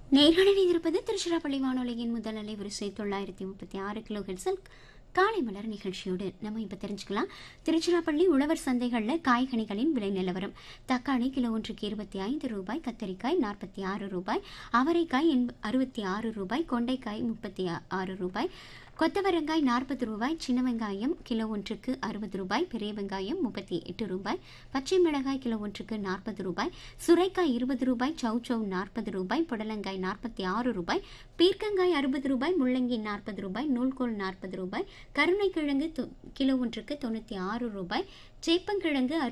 நேர்களில் இருப்பது திருச்சிராப்பள்ளி வானொலியின் முதல் அலை வரிசை தொள்ளாயிரத்தி முப்பத்தி ஆறு கிலோ ஹெர்ட்ஸில் காலை மலர் நிகழ்ச்சியோடு நம்ம இப்போ தெரிஞ்சுக்கலாம் திருச்சிராப்பள்ளி உழவர் சந்தைகளில் காய்கனிகளின் விலை நிலவரம் தக்காளி கிலோ ஒன்றுக்கு இருபத்தி ஐந்து ரூபாய் கத்தரிக்காய் நாற்பத்தி ஆறு ரூபாய் அவரைக்காய் எண் அறுபத்தி ஆறு ரூபாய் கொண்டைக்காய் முப்பத்தி ஆறு ரூபாய் கொத்தவரங்காய் நாற்பது ரூபாய் சின்ன வெங்காயம் கிலோ ஒன்றுக்கு அறுபது ரூபாய் பெரிய வெங்காயம் முப்பத்தி எட்டு ரூபாய் பச்சை மிளகாய் கிலோ ஒன்றுக்கு நாற்பது ரூபாய் சுரைக்காய் இருபது ரூபாய் சௌச்சௌ நாற்பது ரூபாய் புடலங்காய் நாற்பத்தி ஆறு ரூபாய் பீர்க்கங்காய் அறுபது ரூபாய் முள்ளங்கி நாற்பது ரூபாய் நூல்கோல் நாற்பது ரூபாய் கருணைக்கிழங்கு தொ- கிலோ ஒன்றுக்கு தொண்ணூற்றி ஆறு ரூபாய் சேப்பங்கிழங்கு